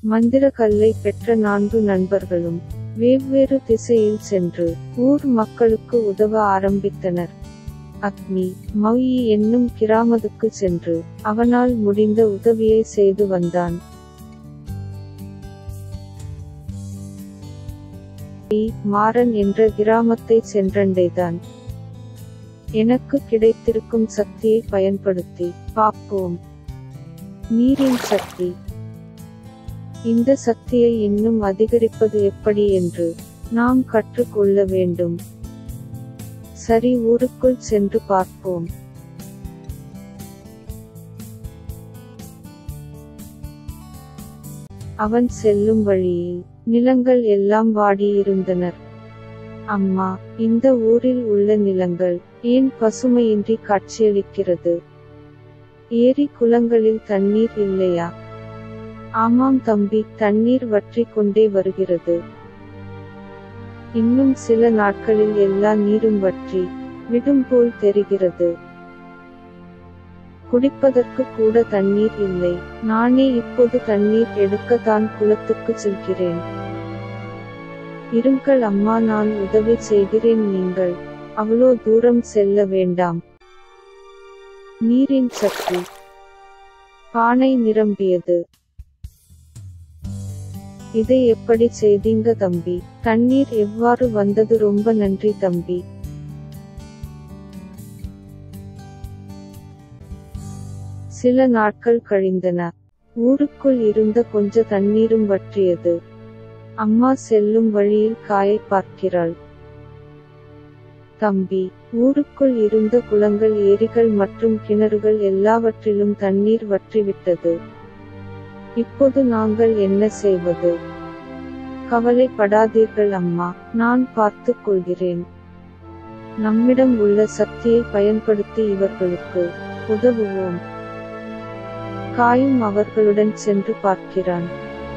மந்திர கல்லை பெற்ற நான்கு நண்பர்களும் வெவ்வேறு திசையில் சென்று ஊர் மக்களுக்கு உதவ ஆரம்பித்தனர் அக்னி மௌயி என்னும் கிராமத்துக்கு சென்று அவனால் முடிந்த உதவியை செய்து வந்தான் மாறன் என்ற கிராமத்தை சென்றடைந்தான் எனக்கு கிடைத்திருக்கும் சக்தியை பயன்படுத்தி பார்ப்போம் நீரின் சக்தி இந்த சக்தியை இன்னும் அதிகரிப்பது எப்படி என்று நாம் கற்றுக்கொள்ள வேண்டும் சரி ஊருக்குள் சென்று பார்ப்போம் அவன் செல்லும் வழியில் நிலங்கள் எல்லாம் வாடியிருந்தனர் அம்மா இந்த ஊரில் உள்ள நிலங்கள் ஏன் பசுமையின்றி காட்சியளிக்கிறது ஏரி குளங்களில் தண்ணீர் இல்லையா ஆமாம் தம்பி தண்ணீர் வற்றி கொண்டே வருகிறது இன்னும் சில நாட்களில் எல்லா நீரும் வற்றி விடும் போல் தெரிகிறது குடிப்பதற்கு கூட தண்ணீர் இல்லை நானே இப்போது தண்ணீர் எடுக்கத்தான் குளத்துக்கு செல்கிறேன் இருங்கள் அம்மா நான் உதவி செய்கிறேன் நீங்கள் அவ்வளோ தூரம் செல்ல வேண்டாம் நீரின் சக்தி பானை நிரம்பியது இதை எப்படி செய்தீங்க தம்பி தண்ணீர் எவ்வாறு வந்தது ரொம்ப நன்றி தம்பி சில நாட்கள் கழிந்தன ஊருக்குள் இருந்த கொஞ்ச தண்ணீரும் வற்றியது அம்மா செல்லும் வழியில் காயை பார்க்கிறாள் தம்பி ஊருக்குள் இருந்த குளங்கள் ஏரிகள் மற்றும் கிணறுகள் எல்லாவற்றிலும் தண்ணீர் வற்றிவிட்டது இப்போது நாங்கள் என்ன செய்வது கவலைப்படாதீர்கள் அம்மா நான் பார்த்துக் கொள்கிறேன் நம்மிடம் உள்ள சக்தியை பயன்படுத்தி இவர்களுக்கு உதவுவோம் காயும் அவர்களுடன் சென்று பார்க்கிறான்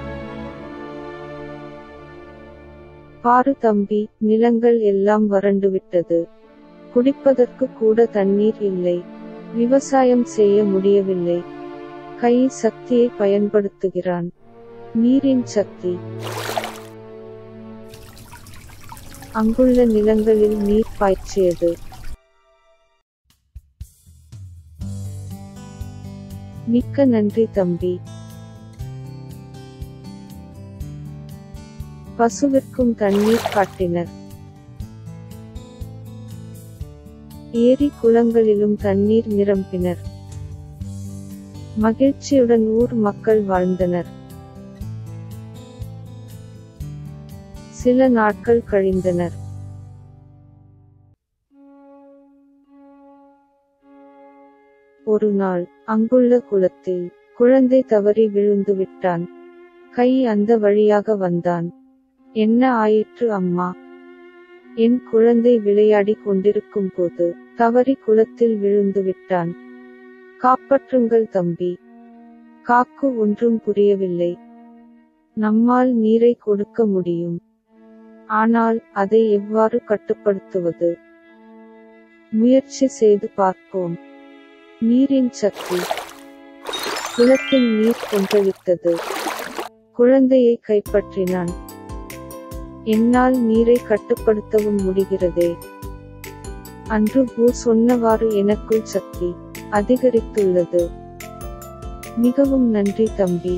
பாரு தம்பி நிலங்கள் எல்லாம் வறண்டுவிட்டது குடிப்பதற்கு கூட தண்ணீர் இல்லை விவசாயம் செய்ய முடியவில்லை கை சக்தியை பயன்படுத்துகிறான் நீரின் சக்தி அங்குள்ள நிலங்களில் நீர் பாய்ச்சியது மிக்க நன்றி தம்பி பசுவிற்கும் தண்ணீர் காட்டினர் ஏரி குளங்களிலும் தண்ணீர் நிரம்பினர் மகிழ்ச்சியுடன் ஊர் மக்கள் வாழ்ந்தனர் சில நாட்கள் கழிந்தனர் ஒரு நாள் அங்குள்ள குளத்தில் குழந்தை தவறி விழுந்து விட்டான் கை அந்த வழியாக வந்தான் என்ன ஆயிற்று அம்மா என் குழந்தை விளையாடி கொண்டிருக்கும் போது தவறி குளத்தில் விழுந்து விட்டான் காப்பாற்றுங்கள் தம்பி காக்கு ஒன்றும் புரியவில்லை நம்மால் நீரை கொடுக்க முடியும் ஆனால் அதை எவ்வாறு கட்டுப்படுத்துவது முயற்சி செய்து பார்ப்போம் நீரின் சக்தி குளத்தின் நீர் கொந்தளித்தது குழந்தையை கைப்பற்றினான் என்னால் நீரை கட்டுப்படுத்தவும் முடிகிறதே அன்று பூ சொன்னவாறு எனக்குள் சக்தி அதிகரித்துள்ளது மிகவும் நன்றி தம்பி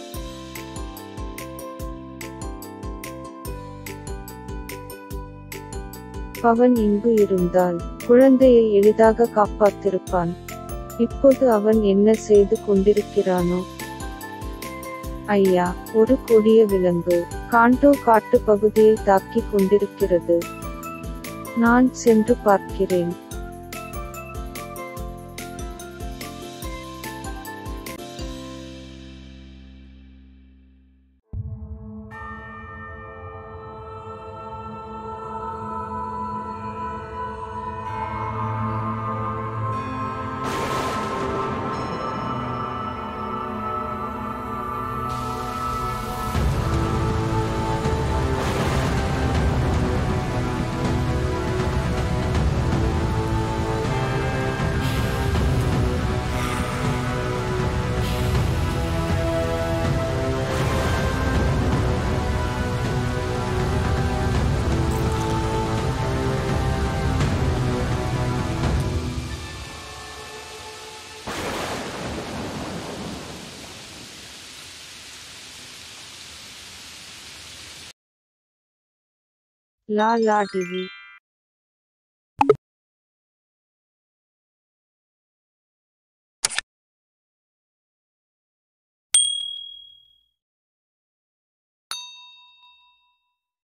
பவன் இங்கு இருந்தால் குழந்தையை எளிதாக காப்பாத்திருப்பான் இப்போது அவன் என்ன செய்து கொண்டிருக்கிறானோ ஐயா ஒரு கொடிய விலங்கு காண்டோ காட்டு பகுதியை தாக்கிக் கொண்டிருக்கிறது நான் சென்று பார்க்கிறேன் லா லா டிவி